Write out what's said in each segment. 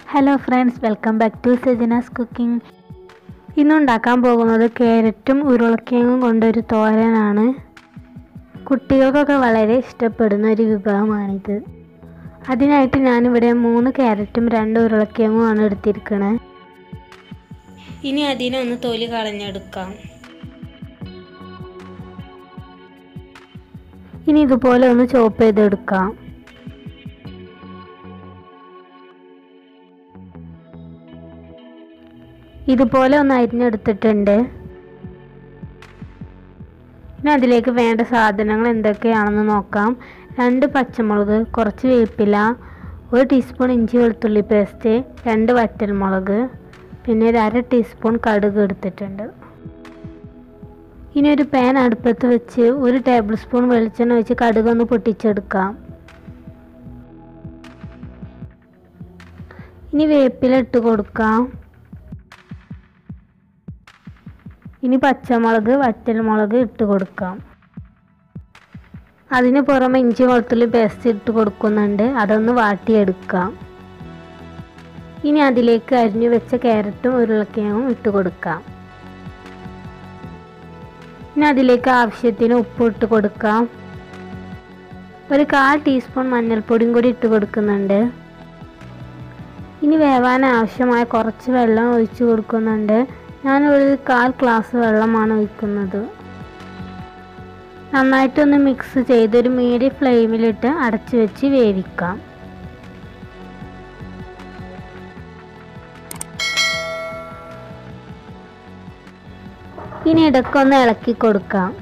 hello friends welcome back to Sejina's cooking ഇന്ന് ഉണ്ടാക്കാൻ പോകുന്നത് ക്യാരറ്റും ഉരുളക്കിഴങ്ങും കൊണ്ടൊരു തോരനാണ് കുട്ടികൾക്കൊക്കെ വളരെ ഇഷ്ടപ്പെടുന്ന ഒരു വിഭവമാണിത് അതിനായിട്ട് ഞാനിവിടെ മൂന്ന് ക്യാരറ്റും രണ്ട് ഉരുളക്കിഴങ്ങുമാണ് എടുത്തിരിക്കുന്നത് ഇനി അതിനൊന്ന് തൊലി കളഞ്ഞെടുക്കാം ഇനി ഇതുപോലെ ഒന്ന് ചോപ്പ് ചെയ്തെടുക്കാം ഇതുപോലെ ഒന്ന് അരിഞ്ഞെടുത്തിട്ടുണ്ട് ഇനി അതിലേക്ക് വേണ്ട സാധനങ്ങൾ എന്തൊക്കെയാണെന്ന് നോക്കാം രണ്ട് പച്ചമുളക് കുറച്ച് വേപ്പില ഒരു ടീസ്പൂൺ ഇഞ്ചി വെളുത്തുള്ളി പേസ്റ്റ് രണ്ട് വറ്റൽമുളക് പിന്നെ ഒരു അര ടീസ്പൂൺ കടുക് എടുത്തിട്ടുണ്ട് ഇനി ഒരു പാൻ അടുപ്പത്ത് വെച്ച് ഒരു ടേബിൾ സ്പൂൺ വെളിച്ചെണ്ണ ഒഴിച്ച് കടുക് ഒന്ന് പൊട്ടിച്ചെടുക്കാം ഇനി വേപ്പില ഇട്ട് കൊടുക്കാം ഇനി പച്ചമുളക് വറ്റൽമുളക് ഇട്ട് കൊടുക്കാം അതിന് പുറമെ ഇഞ്ചി വെളുത്തുള്ളി പേസ്റ്റ് ഇട്ട് കൊടുക്കുന്നുണ്ട് അതൊന്ന് വാട്ടിയെടുക്കാം ഇനി അതിലേക്ക് അരിഞ്ഞു വെച്ച ക്യാരറ്റും ഉരുളക്കിഴങ്ങും ഇട്ട് കൊടുക്കാം ഇനി അതിലേക്ക് ആവശ്യത്തിന് ഉപ്പ് ഇട്ട് കൊടുക്കാം ഒരു കാൽ ടീസ്പൂൺ മഞ്ഞൾപ്പൊടിയും കൂടി ഇട്ട് കൊടുക്കുന്നുണ്ട് ഇനി വേവാൻ ആവശ്യമായ കുറച്ച് വെള്ളം ഒഴിച്ച് കൊടുക്കുന്നുണ്ട് ഞാൻ ഒരു കാൽ ഗ്ലാസ് വെള്ളമാണ് ഒഴിക്കുന്നത് നന്നായിട്ടൊന്ന് മിക്സ് ചെയ്ത് ഒരു മീഡിയം ഫ്ലെയിമിലിട്ട് അടച്ചു വെച്ച് വേവിക്കാം ഇനി ഇടയ്ക്കൊന്ന് ഇളക്കി കൊടുക്കാം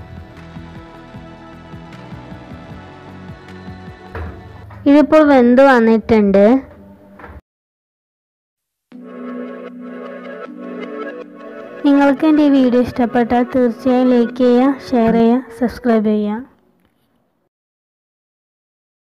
ഇതിപ്പോൾ വെന്ത് വന്നിട്ടുണ്ട് നിങ്ങൾക്ക് എൻ്റെ ഈ വീഡിയോ ഇഷ്ടപ്പെട്ടാൽ തീർച്ചയായും ലൈക്ക് ചെയ്യുക ഷെയർ ചെയ്യുക സബ്സ്ക്രൈബ് ചെയ്യുക